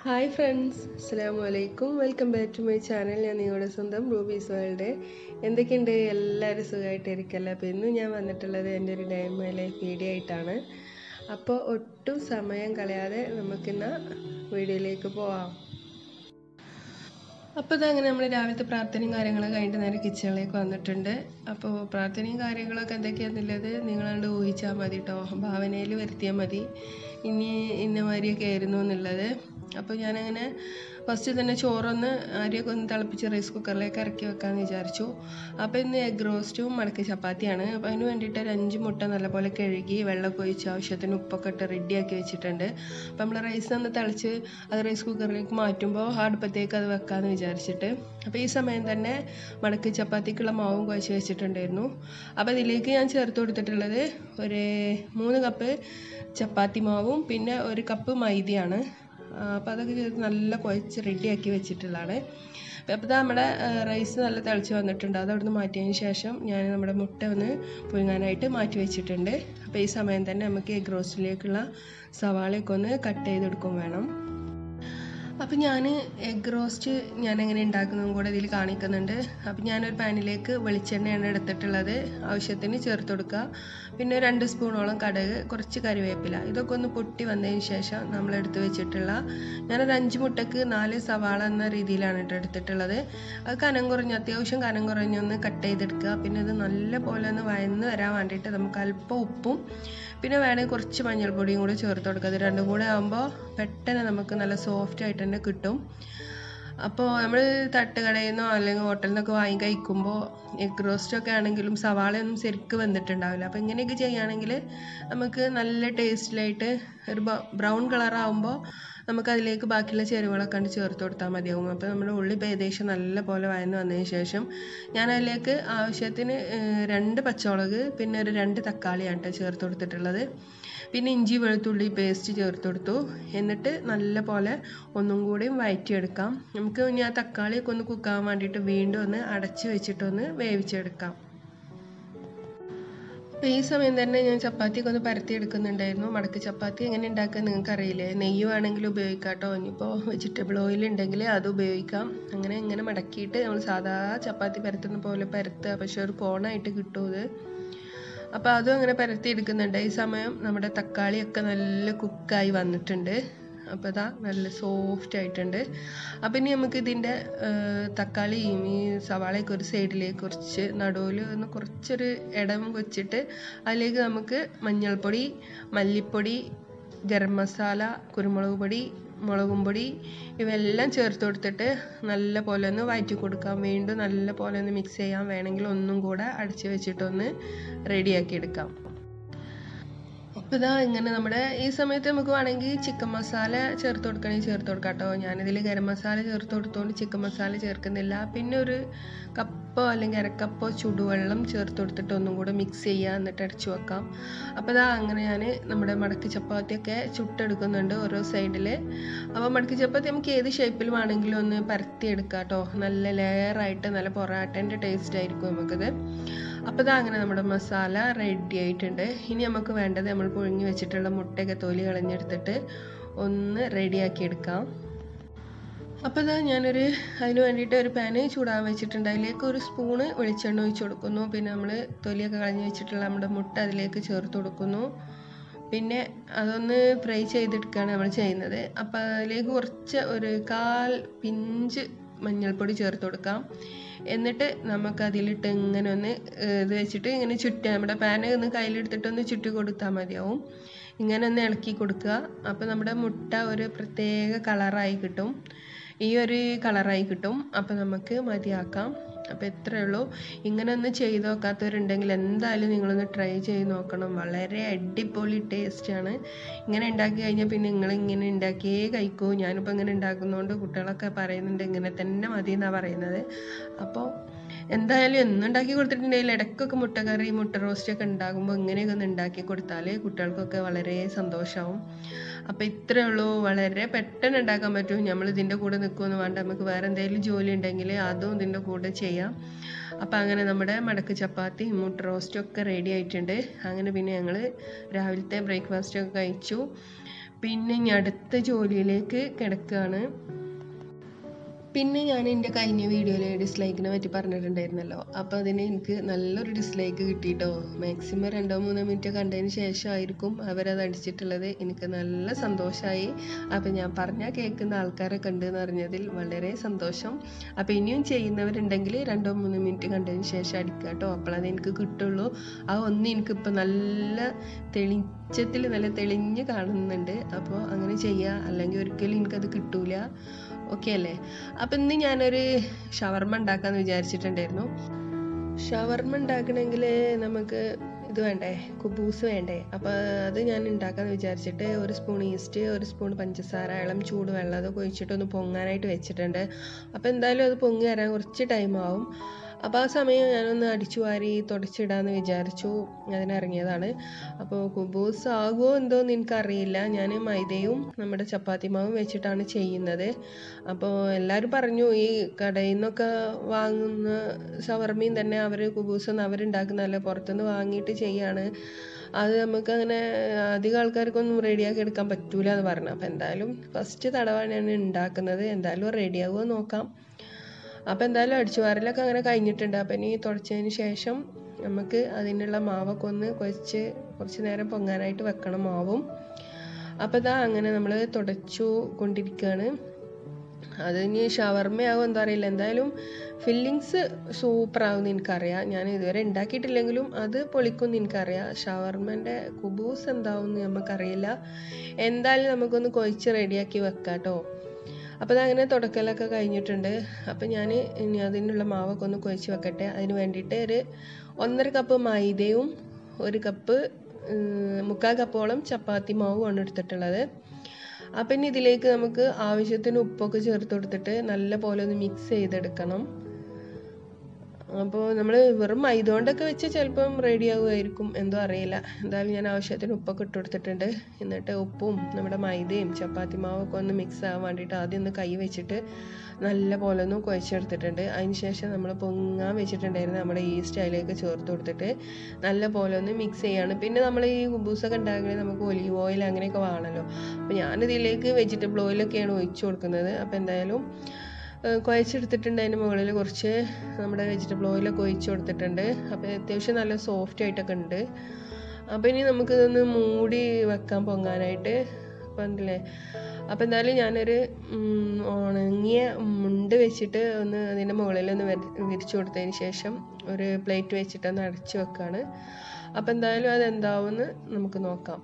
hi friends അസ്സാം വലൈക്കും welcome back to my channel ഞാൻ നിങ്ങളുടെ സ്വന്തം റൂബീസ് വേൾഡ് എന്തൊക്കെയുണ്ട് എല്ലാവരും സുഖമായിട്ടിരിക്കല്ലോ അപ്പോൾ ഇന്ന് ഞാൻ വന്നിട്ടുള്ളത് എൻ്റെ ഒരു ഡേ മൈ ലൈഫ് വീഡിയോ ആയിട്ടാണ് അപ്പോൾ ഒട്ടും സമയം കളയാതെ നമുക്കിന്ന് വീഡിയോയിലേക്ക് പോവാം അപ്പോൾ ഇതങ്ങനെ നമ്മൾ രാവിലത്തെ പ്രാർത്ഥനയും കാര്യങ്ങളൊക്കെ കഴിഞ്ഞിട്ട് നേരെ കിച്ചണിലേക്ക് വന്നിട്ടുണ്ട് അപ്പോൾ പ്രാർത്ഥനയും കാര്യങ്ങളൊക്കെ എന്തൊക്കെയാണെന്നുള്ളത് നിങ്ങളാണ്ട് ഊഹിച്ചാൽ മതി കേട്ടോ ഭാവനയിൽ വരുത്തിയാൽ മതി ഇനി ഇന്ന മാതിരിയൊക്കെ ആയിരുന്നു എന്നുള്ളത് അപ്പോൾ ഞാനങ്ങനെ ഫസ്റ്റ് തന്നെ ചോറൊന്ന് അരിയൊക്കെ ഒന്ന് തിളപ്പിച്ച് റൈസ് കുക്കറിലേക്ക് ഇറക്കി വെക്കാമെന്ന് വിചാരിച്ചു അപ്പോൾ ഇന്ന് എഗ് റോസ്റ്റും മടക്കി ചപ്പാത്തിയാണ് അപ്പോൾ അതിന് വേണ്ടിയിട്ട് ഒരു അഞ്ച് മുട്ട നല്ലപോലെ കഴുകി വെള്ളമൊക്കെ ഒഴിച്ച് ആവശ്യത്തിന് ഉപ്പൊക്കെ ഇട്ട് റെഡിയാക്കി വെച്ചിട്ടുണ്ട് അപ്പോൾ നമ്മൾ റൈസ് ഒന്ന് തിളച്ച് അത് റൈസ് കുക്കറിലേക്ക് മാറ്റുമ്പോൾ അടുപ്പത്തേക്ക് അത് വെക്കാമെന്ന് വിചാരിച്ചിട്ട് അപ്പോൾ ഈ സമയം തന്നെ മടക്കി ചപ്പാത്തിക്കുള്ള മാവും കുഴച്ച് വെച്ചിട്ടുണ്ടായിരുന്നു അപ്പോൾ ഇതിലേക്ക് ഞാൻ ചേർത്ത് കൊടുത്തിട്ടുള്ളത് ഒരു മൂന്ന് കപ്പ് ചപ്പാത്തി മാവും പിന്നെ ഒരു കപ്പ് മൈദയാണ് അപ്പോൾ അതൊക്കെ ചേർത്ത് നല്ല കുഴച്ച് റെഡിയാക്കി വെച്ചിട്ടുള്ളതാണ് അപ്പോൾ നമ്മുടെ റൈസ് നല്ല തിളച്ച് വന്നിട്ടുണ്ട് അത് അവിടുന്ന് മാറ്റിയതിന് ശേഷം ഞാൻ നമ്മുടെ മുട്ട ഒന്ന് പുഴുങ്ങാനായിട്ട് മാറ്റി വെച്ചിട്ടുണ്ട് അപ്പോൾ ഈ സമയം തന്നെ നമുക്ക് എഗ് റോസ്റ്റിലേക്കുള്ള സവാളയൊക്കെ ഒന്ന് കട്ട് ചെയ്തെടുക്കും വേണം അപ്പോൾ ഞാൻ എഗ് റോസ്റ്റ് ഞാൻ എങ്ങനെ ഉണ്ടാക്കുന്നതും കൂടെ ഇതിൽ കാണിക്കുന്നുണ്ട് അപ്പോൾ ഞാനൊരു പാനിലേക്ക് വെളിച്ചെണ്ണയാണ് എടുത്തിട്ടുള്ളത് ആവശ്യത്തിന് ചേർത്ത് കൊടുക്കുക പിന്നെ രണ്ട് സ്പൂണോളം കടുക് കുറച്ച് കറിവേപ്പില ഇതൊക്കെ ഒന്ന് പൊട്ടി വന്നതിന് ശേഷം നമ്മൾ എടുത്ത് വെച്ചിട്ടുള്ള ഞാനൊരു അഞ്ച് മുട്ടക്ക് നാല് സവാള എന്ന രീതിയിലാണ് കേട്ടോ എടുത്തിട്ടുള്ളത് അത് കനം കുറഞ്ഞ് അത്യാവശ്യം കനം കുറഞ്ഞൊന്ന് കട്ട് ചെയ്തെടുക്കുക പിന്നെ ഇത് നല്ല പോലെ ഒന്ന് വയന്ന് വരാൻ വേണ്ടിയിട്ട് നമുക്ക് അല്പം ഉപ്പും പിന്നെ വേണമെങ്കിൽ കുറച്ച് മഞ്ഞൾപ്പൊടിയും കൂടി ചേർത്ത് കൊടുക്കുക ഇത് രണ്ടും കൂടെ ആകുമ്പോൾ പെട്ടെന്ന് നമുക്ക് നല്ല സോഫ്റ്റ് ആയിട്ട് തന്നെ കിട്ടും അപ്പോൾ നമ്മൾ തട്ടുകടയിൽ നിന്നോ അല്ലെങ്കിൽ ഹോട്ടലിൽ നിന്നൊക്കെ വാങ്ങി കഴിക്കുമ്പോൾ എഗ് റോസ്റ്റൊക്കെ ആണെങ്കിലും സവാളയൊന്നും ശരിക്ക് വെന്തിട്ടുണ്ടാവില്ല അപ്പോൾ ഇങ്ങനെയൊക്കെ ചെയ്യുകയാണെങ്കിൽ നമുക്ക് നല്ല ടേസ്റ്റിലായിട്ട് ഒരു ബ്രൗൺ കളറാകുമ്പോൾ നമുക്ക് അതിലേക്ക് ബാക്കിയുള്ള ചേരുവകളൊക്കെ കണ്ട് ചേർത്ത് കൊടുത്താൽ മതിയാവും അപ്പോൾ നമ്മുടെ ഉള്ളി ഇപ്പോൾ ഏകദേശം നല്ല പോലെ വയന്ന് വന്നതിന് ശേഷം ഞാൻ അതിലേക്ക് ആവശ്യത്തിന് രണ്ട് പച്ചമുളക് പിന്നെ ഒരു രണ്ട് തക്കാളിയാണ് കേട്ടോ ചേർത്ത് കൊടുത്തിട്ടുള്ളത് പിന്നെ ഇഞ്ചി വെളുത്തുള്ളി പേസ്റ്റ് ചേർത്ത് കൊടുത്തു എന്നിട്ട് നല്ല പോലെ ഒന്നും കൂടിയും വഴറ്റിയെടുക്കാം നമുക്ക് ഇനി ആ തക്കാളിയൊക്കെ ഒന്ന് കുക്കാൻ വേണ്ടിയിട്ട് വീണ്ടും ഒന്ന് അടച്ച് വെച്ചിട്ടൊന്ന് വേവിച്ചെടുക്കാം അപ്പോൾ ഈ സമയം തന്നെ ഞാൻ ചപ്പാത്തിയൊക്കെ ഒന്ന് പരത്തി എടുക്കുന്നുണ്ടായിരുന്നു മടക്ക് ചപ്പാത്തി എങ്ങനെ ഉണ്ടാക്കുക നിങ്ങൾക്ക് അറിയില്ലേ നെയ്യ് വേണമെങ്കിൽ ഉപയോഗിക്കാം കേട്ടോ ഇനിയിപ്പോൾ വെജിറ്റബിൾ ഓയിൽ ഉണ്ടെങ്കിൽ അത് ഉപയോഗിക്കാം അങ്ങനെ ഇങ്ങനെ മടക്കിയിട്ട് നമ്മൾ സാധാ ചപ്പാത്തി പരത്തുന്ന പോലെ പരത്തുക പക്ഷെ ഒരു കോണായിട്ട് കിട്ടും ഇത് അപ്പോൾ അതും അങ്ങനെ പരത്തി എടുക്കുന്നുണ്ട് ഈ സമയം നമ്മുടെ തക്കാളിയൊക്കെ നല്ല കുക്കായി വന്നിട്ടുണ്ട് അപ്പോൾ ഇതാ നല്ല സോഫ്റ്റ് ആയിട്ടുണ്ട് അപ്പം ഇനി നമുക്ക് ഇതിൻ്റെ തക്കാളിയും ഈ സവാളയൊക്കെ ഒരു സൈഡിലേക്ക് കുറച്ച് നടുവിൽ ഒന്ന് കുറച്ചൊരു ഇടം വെച്ചിട്ട് അതിലേക്ക് നമുക്ക് മഞ്ഞൾപ്പൊടി മല്ലിപ്പൊടി ഗരം മസാല കുരുമുളക് പൊടി മുളകും പൊടി ഇവയെല്ലാം ചേർത്ത് കൊടുത്തിട്ട് നല്ല പോലെ ഒന്ന് വഴറ്റി കൊടുക്കാം വീണ്ടും നല്ല പോലെ ഒന്ന് മിക്സ് ചെയ്യാൻ വേണമെങ്കിൽ ഒന്നും കൂടെ അടച്ച് വെച്ചിട്ടൊന്ന് റെഡിയാക്കി എടുക്കാം അപ്പോൾ ഇതാ ഇങ്ങനെ നമ്മുടെ ഈ സമയത്ത് നമുക്ക് വേണമെങ്കിൽ ചിക്കൻ മസാല ചേർത്ത് കൊടുക്കണമെങ്കിൽ ചേർത്ത് കൊടുക്കാം കേട്ടോ ഞാനിതിൽ ഗരം മസാല ചേർത്ത് കൊടുത്തുകൊണ്ട് ചിക്കൻ മസാല ചേർക്കുന്നില്ല പിന്നെ ഒരു കപ്പോ അല്ലെങ്കിൽ അരക്കപ്പോ ചുടുവെള്ളം ചേർത്ത് കൊടുത്തിട്ട് ഒന്നും കൂടെ മിക്സ് ചെയ്യുക എന്നിട്ട് അടച്ചു വെക്കാം അപ്പോൾ ഇതാ അങ്ങനെ ഞാൻ നമ്മുടെ മടക്കി ചപ്പാത്തിയൊക്കെ ചുട്ടെടുക്കുന്നുണ്ട് ഓരോ സൈഡിൽ അപ്പോൾ മടക്കി ചപ്പാത്തി നമുക്ക് ഏത് ഷേപ്പിൽ വേണമെങ്കിലും ഒന്ന് പരത്തി എടുക്കാം കേട്ടോ നല്ല ലെയറായിട്ട് നല്ല പൊറാട്ടേൻ്റെ ടേസ്റ്റ് ആയിരിക്കും നമുക്കിത് അപ്പോൾ ഇതാ അങ്ങനെ നമ്മുടെ മസാല റെഡി ആയിട്ടുണ്ട് ഇനി നമുക്ക് വേണ്ടത് നമ്മൾ പുഴുങ്ങി വെച്ചിട്ടുള്ള മുട്ടയൊക്കെ തൊലി കളഞ്ഞെടുത്തിട്ട് ഒന്ന് റെഡിയാക്കി എടുക്കാം അപ്പോൾ ഇതാ ഞാനൊരു അതിന് വേണ്ടിയിട്ട് ഒരു പാന് ചൂടാൻ വെച്ചിട്ടുണ്ട് അതിലേക്ക് ഒരു സ്പൂണ് വെളിച്ചെണ്ണ ഒഴിച്ച് കൊടുക്കുന്നു പിന്നെ നമ്മൾ തൊലിയൊക്കെ കളഞ്ഞ് വെച്ചിട്ടുള്ള നമ്മുടെ മുട്ട അതിലേക്ക് ചേർത്ത് കൊടുക്കുന്നു പിന്നെ അതൊന്ന് ഫ്രൈ ചെയ്തെടുക്കുകയാണ് നമ്മൾ ചെയ്യുന്നത് അപ്പോൾ അതിലേക്ക് കുറച്ച് ഒരു കാൽ പിഞ്ച് മഞ്ഞൾപ്പൊടി ചേർത്ത് കൊടുക്കാം എന്നിട്ട് നമുക്ക് അതിലിട്ട് ഇങ്ങനെ ഒന്ന് ഇത് വെച്ചിട്ട് ഇങ്ങനെ ചുറ്റി നമ്മുടെ പാന് ഒന്ന് കയ്യിലെടുത്തിട്ട് ഒന്ന് ചുറ്റി കൊടുത്താൽ മതിയാവും ഇങ്ങനെ ഒന്ന് ഇളക്കി കൊടുക്കുക അപ്പോൾ നമ്മുടെ മുട്ട ഒരു പ്രത്യേക കളറായി കിട്ടും ഈ ഒരു കളറായി കിട്ടും അപ്പോൾ നമുക്ക് മതിയാക്കാം അപ്പോൾ ഇത്രയേ ഉള്ളൂ ഇങ്ങനെ ഒന്ന് ചെയ്ത് നോക്കാത്തവരുണ്ടെങ്കിൽ എന്തായാലും നിങ്ങളൊന്ന് ട്രൈ ചെയ്ത് നോക്കണം വളരെ അടിപൊളി ടേസ്റ്റാണ് ഇങ്ങനെ ഉണ്ടാക്കി കഴിഞ്ഞാൽ പിന്നെ നിങ്ങൾ ഇങ്ങനെ ഉണ്ടാക്കിയേ കഴിക്കൂ ഞാനിപ്പോൾ ഇങ്ങനെ ഉണ്ടാക്കുന്നതുകൊണ്ട് കുട്ടികളൊക്കെ പറയുന്നുണ്ട് ഇങ്ങനെ തന്നെ മതി എന്നാണ് പറയുന്നത് അപ്പോൾ എന്തായാലും എന്നും ഉണ്ടാക്കി കൊടുത്തിട്ടുണ്ടെങ്കിൽ ഇടയ്ക്കൊക്കെ മുട്ടക്കറി മുട്ട റോസ്റ്റ് ഒക്കെ ഉണ്ടാകുമ്പോൾ ഇങ്ങനെയൊക്കെ ഒന്ന് ഉണ്ടാക്കി കൊടുത്താൽ കുട്ടികൾക്കൊക്കെ വളരെ സന്തോഷമാവും അപ്പോൾ ഇത്രയേ ഉള്ളൂ വളരെ പെട്ടെന്ന് ഉണ്ടാക്കാൻ പറ്റും നമ്മൾ ഇതിൻ്റെ കൂടെ നിൽക്കുമെന്ന് വേണ്ട നമുക്ക് വേറെ എന്തെങ്കിലും ജോലി ഉണ്ടെങ്കിൽ അതും ഇതിൻ്റെ കൂടെ ചെയ്യാം അപ്പോൾ അങ്ങനെ നമ്മുടെ മടക്ക് ചപ്പാത്തി മുട്ട റോസ്റ്റും ഒക്കെ റെഡി ആയിട്ടുണ്ട് അങ്ങനെ പിന്നെ ഞങ്ങൾ രാവിലത്തെ ബ്രേക്ക്ഫാസ്റ്റ് ഒക്കെ കഴിച്ചു പിന്നെ ഇനി അടുത്ത ജോലിയിലേക്ക് കിടക്കുകയാണ് പിന്നെ ഞാൻ എൻ്റെ കഴിഞ്ഞ വീഡിയോയിൽ ഡിസ്ലൈക്കിനെ പറ്റി പറഞ്ഞിട്ടുണ്ടായിരുന്നല്ലോ അപ്പോൾ അതിന് എനിക്ക് നല്ലൊരു ഡിസ്ലൈക്ക് കിട്ടിയിട്ടോ മാക്സിമം രണ്ടോ മൂന്നോ മിനിറ്റ് കണ്ടതിന് ശേഷമായിരിക്കും അവരത് അടിച്ചിട്ടുള്ളത് എനിക്ക് നല്ല സന്തോഷമായി അപ്പോൾ ഞാൻ പറഞ്ഞാൽ കേൾക്കുന്ന ആൾക്കാരൊക്കെ ഉണ്ട് എന്ന് അറിഞ്ഞതിൽ വളരെ സന്തോഷം അപ്പോൾ ഇനിയും ചെയ്യുന്നവരുണ്ടെങ്കിൽ രണ്ടോ മൂന്നോ മിനിറ്റ് കണ്ടതിന് ശേഷം അടിക്കുക കേട്ടോ അപ്പോഴത് എനിക്ക് കിട്ടുള്ളൂ ആ ഒന്ന് എനിക്കിപ്പോൾ നല്ല തെളിച്ചത്തിൽ നല്ല തെളിഞ്ഞ് കാണുന്നുണ്ട് അപ്പോൾ അങ്ങനെ ചെയ്യുക അല്ലെങ്കിൽ ഒരിക്കലും എനിക്കത് കിട്ടൂല ഓക്കെ അല്ലേ അപ്പം ഇന്ന് ഞാനൊരു ഷവർമ ഉണ്ടാക്കാമെന്ന് വിചാരിച്ചിട്ടുണ്ടായിരുന്നു ഷവർമ ഉണ്ടാക്കണമെങ്കിൽ നമുക്ക് ഇത് വേണ്ടേ കുബൂസ് വേണ്ടേ അപ്പോൾ അത് ഞാൻ ഉണ്ടാക്കാമെന്ന് വിചാരിച്ചിട്ട് ഒരു സ്പൂൺ ഈസ്റ്റ് ഒരു സ്പൂൺ പഞ്ചസാര ഇളം ചൂട് വെള്ളം അതൊക്കെ ഒഴിച്ചിട്ട് ഒന്ന് പൊങ്ങാനായിട്ട് വെച്ചിട്ടുണ്ട് അപ്പോൾ എന്തായാലും അത് പൊങ്ങി വരാൻ കുറച്ച് ടൈം ആവും അപ്പോൾ ആ സമയം ഞാനൊന്ന് അടിച്ചു വാരി തുടച്ചിടാമെന്ന് വിചാരിച്ചു അതിനിറങ്ങിയതാണ് അപ്പോൾ കുബൂസ് ആകുമോ എന്തോന്ന് എനിക്കറിയില്ല ഞാൻ മൈദയും നമ്മുടെ ചപ്പാത്തി മാവും വെച്ചിട്ടാണ് ചെയ്യുന്നത് അപ്പോൾ എല്ലാവരും പറഞ്ഞു ഈ കടയിൽ നിന്നൊക്കെ വാങ്ങുന്ന ഷവർമയും തന്നെ അവർ കുബൂസൊന്നും അവരുണ്ടാക്കുന്നതല്ല പുറത്തുനിന്ന് വാങ്ങിയിട്ട് ചെയ്യാണ് അത് നമുക്ക് അങ്ങനെ അധികം ആൾക്കാർക്കൊന്നും റെഡിയാക്കി എടുക്കാൻ പറ്റൂല എന്ന് പറഞ്ഞു അപ്പോൾ എന്തായാലും ഫസ്റ്റ് തടവാണ് ഞാൻ ഉണ്ടാക്കുന്നത് എന്തായാലും റെഡിയാകുമോ നോക്കാം അപ്പോൾ എന്തായാലും അടിച്ചു വാരലൊക്കെ അങ്ങനെ കഴിഞ്ഞിട്ടുണ്ട് അപ്പം ഇനി തുടച്ചതിന് ശേഷം നമുക്ക് അതിനുള്ള മാവൊക്കെ ഒന്ന് കുഴച്ച് കുറച്ച് നേരം പൊങ്ങാനായിട്ട് വെക്കണം മാവും അപ്പോൾ ഇതാ അങ്ങനെ നമ്മൾ തുടച്ചു കൊണ്ടിരിക്കുകയാണ് അത് ഇനി ഷവർമ്മയാവും എന്താ അറിയില്ല എന്തായാലും ഫില്ലിങ്സ് സൂപ്പറാവും എനിക്കറിയാം ഞാൻ ഇതുവരെ ഉണ്ടാക്കിയിട്ടില്ലെങ്കിലും അത് പൊളിക്കുമെന്ന് എനിക്കറിയാം ഷവർമ്മൻ്റെ കുബൂസ് എന്താവും നമുക്കറിയില്ല എന്തായാലും നമുക്കൊന്ന് കുഴച്ച് റെഡിയാക്കി വെക്കാം കേട്ടോ അപ്പോൾ അതങ്ങനെ തുടക്കലൊക്കെ കഴിഞ്ഞിട്ടുണ്ട് അപ്പോൾ ഞാൻ ഇനി അതിനുള്ള മാവൊക്കെ ഒന്ന് കുഴച്ച് വെക്കട്ടെ അതിന് വേണ്ടിയിട്ട് ഒരു ഒന്നര കപ്പ് മൈദയും ഒരു കപ്പ് മുക്കാൽ കപ്പോളം ചപ്പാത്തി മാവുമാണ് എടുത്തിട്ടുള്ളത് അപ്പം ഇനി ഇതിലേക്ക് നമുക്ക് ആവശ്യത്തിന് ഉപ്പൊക്കെ ചേർത്ത് കൊടുത്തിട്ട് നല്ല പോലെ ഒന്ന് മിക്സ് ചെയ്തെടുക്കണം അപ്പോൾ നമ്മൾ വെറും മൈദ കൊണ്ടൊക്കെ വെച്ച് ചിലപ്പം റെഡി ആകുമായിരിക്കും എന്തോ അറിയില്ല എന്തായാലും ഞാൻ ആവശ്യത്തിന് ഉപ്പൊക്കെ ഇട്ട് കൊടുത്തിട്ടുണ്ട് എന്നിട്ട് ഉപ്പും നമ്മുടെ മൈദയും ചപ്പാത്തി മാവൊക്കെ ഒന്ന് മിക്സ് ആവാൻ വേണ്ടിയിട്ട് ആദ്യം ഒന്ന് കൈ വെച്ചിട്ട് നല്ല പോലെ ഒന്ന് കുഴച്ചെടുത്തിട്ടുണ്ട് അതിന് ശേഷം നമ്മൾ പൊങ്ങാൻ വെച്ചിട്ടുണ്ടായിരുന്നു നമ്മുടെ ഈസ്റ്റ് അതിലേക്ക് ചേർത്ത് കൊടുത്തിട്ട് നല്ല പോലെ ഒന്ന് മിക്സ് ചെയ്യാണ് പിന്നെ നമ്മൾ ഈ കുബൂസൊക്കെ ഉണ്ടാക്കണമെങ്കിൽ നമുക്ക് ഒലീവ് ഓയിൽ അങ്ങനെയൊക്കെ വേണമല്ലോ അപ്പോൾ ഞാനിതിലേക്ക് വെജിറ്റബിൾ ഓയിലൊക്കെയാണ് ഒഴിച്ചു കൊടുക്കുന്നത് അപ്പോൾ എന്തായാലും കുഴച്ചെടുത്തിട്ടുണ്ട് അതിന് മുകളിൽ കുറച്ച് നമ്മുടെ വെജിറ്റബിൾ ഓയിലൊക്കെ ഒഴിച്ച് കൊടുത്തിട്ടുണ്ട് അപ്പോൾ അത്യാവശ്യം നല്ല സോഫ്റ്റ് ആയിട്ടൊക്കെ ഉണ്ട് അപ്പോൾ ഇനി നമുക്കിതൊന്ന് മൂടി വെക്കാൻ പൊങ്ങാനായിട്ട് അപ്പം എന്തില്ലേ അപ്പോൾ എന്തായാലും ഞാനൊരു ഉണങ്ങിയ മുണ്ട് വെച്ചിട്ട് ഒന്ന് അതിൻ്റെ മുകളിൽ ഒന്ന് വിരിച്ചു കൊടുത്തതിന് ശേഷം ഒരു പ്ലേറ്റ് വെച്ചിട്ട് ഒന്ന് അടച്ചു വെക്കുകയാണ് അപ്പോൾ എന്തായാലും അതെന്താവുമെന്ന് നമുക്ക് നോക്കാം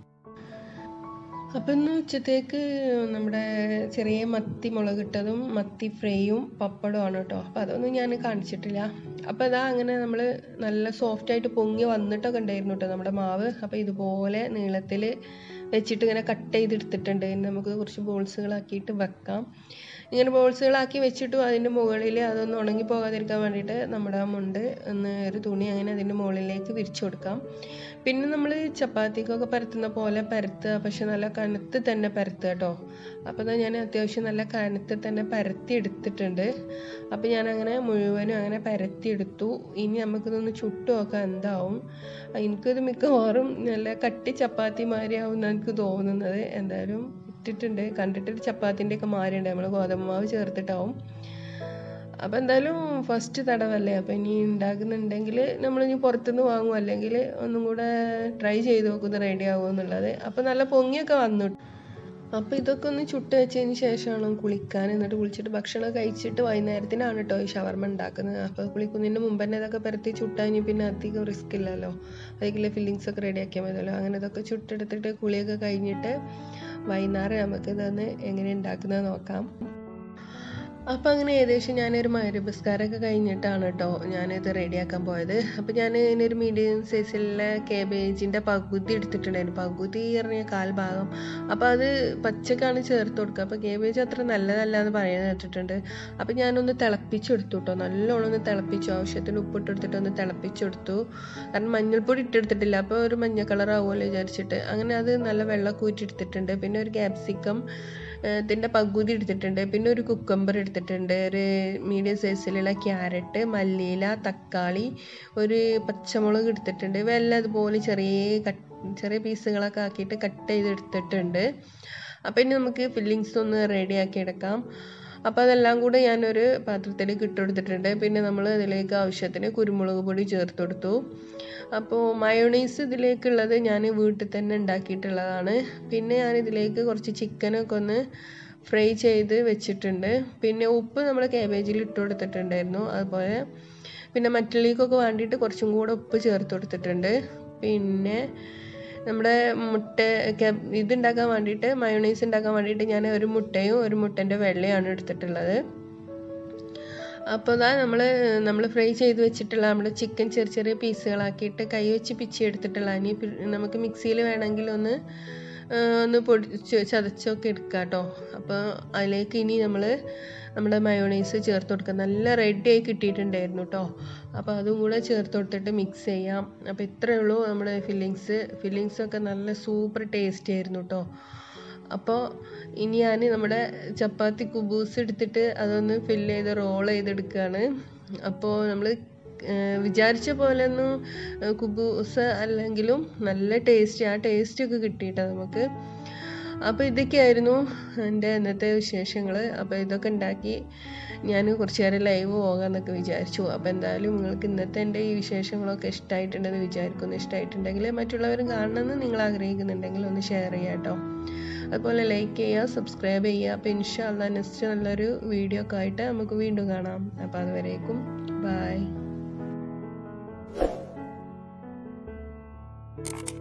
അപ്പം ഇന്ന് ഉച്ചത്തേക്ക് നമ്മുടെ ചെറിയ മത്തി മുളകിട്ടതും മത്തി ഫ്രൈയും പപ്പടമാണ് കേട്ടോ അപ്പോൾ അതൊന്നും ഞാൻ കാണിച്ചിട്ടില്ല അപ്പോൾ അതാ അങ്ങനെ നമ്മൾ നല്ല സോഫ്റ്റായിട്ട് പൊങ്ങി വന്നിട്ടൊക്കെ ഉണ്ടായിരുന്നു കേട്ടോ നമ്മുടെ മാവ് അപ്പോൾ ഇതുപോലെ നീളത്തിൽ വെച്ചിട്ട് ഇങ്ങനെ കട്ട് ചെയ്തെടുത്തിട്ടുണ്ട് ഇനി നമുക്ക് കുറച്ച് ബോൾസുകളാക്കിയിട്ട് വെക്കാം ഇങ്ങനെ ബോൾസുകളാക്കി വെച്ചിട്ടു അതിൻ്റെ മുകളിൽ അതൊന്ന് ഉണങ്ങി പോകാതിരിക്കാൻ വേണ്ടിയിട്ട് നമ്മുടെ ആ മുണ്ട് ഒന്ന് ഒരു തുണി അങ്ങനെ അതിൻ്റെ മുകളിലേക്ക് വിരിച്ചു കൊടുക്കാം പിന്നെ നമ്മൾ ചപ്പാത്തിക്കൊക്കെ പരത്തുന്ന പോലെ പരത്തുക പക്ഷെ നല്ല കനത്ത് തന്നെ പരത്തുക കേട്ടോ അപ്പോൾ അതാ ഞാൻ അത്യാവശ്യം നല്ല കനത്ത് തന്നെ പരത്തി എടുത്തിട്ടുണ്ട് അപ്പോൾ ഞാൻ അങ്ങനെ മുഴുവനും അങ്ങനെ പരത്തി എടുത്തു ഇനി നമുക്കിതൊന്ന് ചുട്ടു നോക്കാം എന്താവും എനിക്കിത് മിക്കവാറും നല്ല കട്ടി ചപ്പാത്തി മാതിരിയാവും എന്നാണ് എനിക്ക് തോന്നുന്നത് എന്തായാലും ഇട്ടിട്ടുണ്ട് കണ്ടിട്ട് ചപ്പാത്തിൻ്റെ ഒക്കെ മാറിയുണ്ട് നമ്മൾ ഗോതമ്പ് മാവ് ചേർത്തിട്ടാവും അപ്പോൾ എന്തായാലും ഫസ്റ്റ് തടവല്ലേ അപ്പോൾ ഇനി ഉണ്ടാക്കുന്നുണ്ടെങ്കിൽ നമ്മളിനി പുറത്തുനിന്ന് വാങ്ങും അല്ലെങ്കിൽ ഒന്നും കൂടെ ട്രൈ ചെയ്ത് നോക്കുന്നത് റെഡി ആകുമോ എന്നുള്ളത് അപ്പോൾ നല്ല പൊങ്ങിയൊക്കെ വന്നു അപ്പോൾ ഇതൊക്കെ ഒന്ന് ചുട്ട് വെച്ചതിന് ശേഷമാണ് കുളിക്കാൻ എന്നിട്ട് കുളിച്ചിട്ട് ഭക്ഷണം കഴിച്ചിട്ട് വൈകുന്നേരത്തിനാണ് കേട്ടോ ഈ ഷവർമ ഉണ്ടാക്കുന്നത് അപ്പോൾ കുളിക്കുന്നതിന് മുമ്പ് തന്നെ ഇതൊക്കെ പരത്തി ചുട്ടാൽ പിന്നെ അധികം റിസ്ക് ഇല്ലല്ലോ അതിലേക്കുള്ള ഫില്ലിങ്സ് ഒക്കെ റെഡി ആക്കിയാൽ മതിയല്ലോ അങ്ങനെ ഇതൊക്കെ ചുട്ടെടുത്തിട്ട് കുളിയൊക്കെ കഴിഞ്ഞിട്ട് വൈകുന്നേരം നമുക്ക് ഇതൊന്ന് എങ്ങനെ ഉണ്ടാക്കുന്നത് നോക്കാം അപ്പോൾ അങ്ങനെ ഏകദേശം ഞാനൊരു മരുപസ്കാരമൊക്കെ കഴിഞ്ഞിട്ടാണ് കേട്ടോ ഞാനിത് റെഡിയാക്കാൻ പോയത് അപ്പോൾ ഞാൻ ഇതിനൊരു മീഡിയം സൈസിലുള്ള കേബേജിൻ്റെ പകുതി എടുത്തിട്ടുണ്ടായിരുന്നു പകുതി പറഞ്ഞ കാൽ ഭാഗം അപ്പോൾ അത് പച്ചക്കാണ് ചേർത്ത് കൊടുക്കുക അപ്പോൾ കേബേജ് അത്ര നല്ലതല്ല എന്ന് പറയുന്നത് കേട്ടിട്ടുണ്ട് അപ്പോൾ ഞാനൊന്ന് തിളപ്പിച്ചെടുത്തു കേട്ടോ നല്ലോണം ഒന്ന് തിളപ്പിച്ചു ആവശ്യത്തിന് ഉപ്പിട്ട് എടുത്തിട്ട് ഒന്ന് തിളപ്പിച്ചെടുത്തു കാരണം മഞ്ഞൾപ്പൊടി ഇട്ടെടുത്തിട്ടില്ല അപ്പോൾ ഒരു മഞ്ഞ കളർ ആവുമല്ലോ വിചാരിച്ചിട്ട് അങ്ങനെ അത് നല്ല വെള്ളമൊക്കെ ഊറ്റിയെടുത്തിട്ടുണ്ട് പിന്നെ ഒരു ക്യാപ്സിക്കം ഇതിൻ്റെ പകുതി എടുത്തിട്ടുണ്ട് പിന്നെ ഒരു കുക്കമ്പർ എടുത്തിട്ടുണ്ട് ഒരു മീഡിയം സൈസിലുള്ള ക്യാരറ്റ് മല്ലിയില തക്കാളി ഒരു പച്ചമുളക് എടുത്തിട്ടുണ്ട് ഇവയെല്ലാം അതുപോലെ ചെറിയ കട്ട് ചെറിയ പീസുകളൊക്കെ ആക്കിയിട്ട് കട്ട് ചെയ്തെടുത്തിട്ടുണ്ട് അപ്പോൾ ഇനി നമുക്ക് ഫില്ലിങ്സ് ഒന്ന് റെഡിയാക്കി എടുക്കാം അപ്പോൾ അതെല്ലാം കൂടെ ഞാനൊരു പാത്രത്തിലേക്ക് ഇട്ട് കൊടുത്തിട്ടുണ്ട് പിന്നെ നമ്മൾ അതിലേക്ക് ആവശ്യത്തിന് കുരുമുളക് പൊടി ചേർത്ത് കൊടുത്തു അപ്പോൾ മയോണൈസ് ഇതിലേക്കുള്ളത് ഞാൻ വീട്ടിൽ തന്നെ ഉണ്ടാക്കിയിട്ടുള്ളതാണ് പിന്നെ ഞാൻ ഇതിലേക്ക് കുറച്ച് ചിക്കനൊക്കെ ഒന്ന് ഫ്രൈ ചെയ്ത് വെച്ചിട്ടുണ്ട് പിന്നെ ഉപ്പ് നമ്മൾ കാബേജിൽ ഇട്ട് കൊടുത്തിട്ടുണ്ടായിരുന്നു അതുപോലെ പിന്നെ മറ്റുള്ളിക്കൊക്കെ വേണ്ടിയിട്ട് കുറച്ചും കൂടെ ഉപ്പ് ചേർത്ത് കൊടുത്തിട്ടുണ്ട് പിന്നെ നമ്മുടെ മുട്ട ഇതുണ്ടാക്കാൻ വേണ്ടിയിട്ട് മയോണൈസ് ഉണ്ടാക്കാൻ വേണ്ടിയിട്ട് ഞാൻ ഒരു മുട്ടയും ഒരു മുട്ടൻ്റെ വെള്ളയാണ് എടുത്തിട്ടുള്ളത് അപ്പോൾ ഇതാ നമ്മൾ നമ്മൾ ഫ്രൈ ചെയ്ത് വെച്ചിട്ടുള്ള നമ്മുടെ ചിക്കൻ ചെറിയ ചെറിയ പീസുകളാക്കിയിട്ട് കൈ വെച്ച് പിച്ചി എടുത്തിട്ടുള്ള ഇനി നമുക്ക് മിക്സിയിൽ വേണമെങ്കിൽ ഒന്ന് ഒന്ന് പൊടിച്ച് ചതച്ചൊക്കെ എടുക്കാം കേട്ടോ അപ്പോൾ അതിലേക്ക് ഇനി നമ്മൾ നമ്മുടെ മയോണൈസ് ചേർത്ത് കൊടുക്കുക നല്ല റെഡി ആയി കിട്ടിയിട്ടുണ്ടായിരുന്നു കേട്ടോ അപ്പോൾ അതും കൂടെ ചേർത്ത് കൊടുത്തിട്ട് മിക്സ് ചെയ്യാം അപ്പോൾ ഇത്രയേ ഉള്ളൂ നമ്മുടെ ഫില്ലിങ്സ് ഫില്ലിങ്സൊക്കെ നല്ല സൂപ്പർ ടേസ്റ്റി ആയിരുന്നു കേട്ടോ അപ്പോൾ ഇനി ഞാൻ നമ്മുടെ ചപ്പാത്തി കുബൂസ് എടുത്തിട്ട് അതൊന്ന് ഫില്ല് ചെയ്ത് റോൾ ചെയ്തെടുക്കുകയാണ് അപ്പോൾ നമ്മൾ വിചാരിച്ച പോലെ ഒന്നും കുബൂസ് അല്ലെങ്കിലും നല്ല ടേസ്റ്റ് ആ ടേസ്റ്റ് ഒക്കെ കിട്ടിയിട്ടോ നമുക്ക് അപ്പോൾ ഇതൊക്കെയായിരുന്നു എൻ്റെ ഇന്നത്തെ വിശേഷങ്ങൾ അപ്പോൾ ഇതൊക്കെ ഉണ്ടാക്കി ഞാൻ കുറച്ച് നേരം ലൈവ് പോകാമെന്നൊക്കെ വിചാരിച്ചു അപ്പോൾ എന്തായാലും നിങ്ങൾക്ക് ഇന്നത്തെ എൻ്റെ ഈ വിശേഷങ്ങളൊക്കെ ഇഷ്ടമായിട്ടുണ്ടെന്ന് വിചാരിക്കുന്നു ഇഷ്ടമായിട്ടുണ്ടെങ്കിൽ മറ്റുള്ളവരും കാണണമെന്ന് നിങ്ങൾ ആഗ്രഹിക്കുന്നുണ്ടെങ്കിൽ ഒന്ന് ഷെയർ ചെയ്യാം കേട്ടോ അതുപോലെ ലൈക്ക് ചെയ്യുക സബ്സ്ക്രൈബ് ചെയ്യുക അപ്പോൾ ഇൻഷാല്ല നെക്സ്റ്റ് നല്ലൊരു വീഡിയോ ഒക്കെ ആയിട്ട് നമുക്ക് വീണ്ടും കാണാം അപ്പോൾ അതുവരേക്കും ബായ്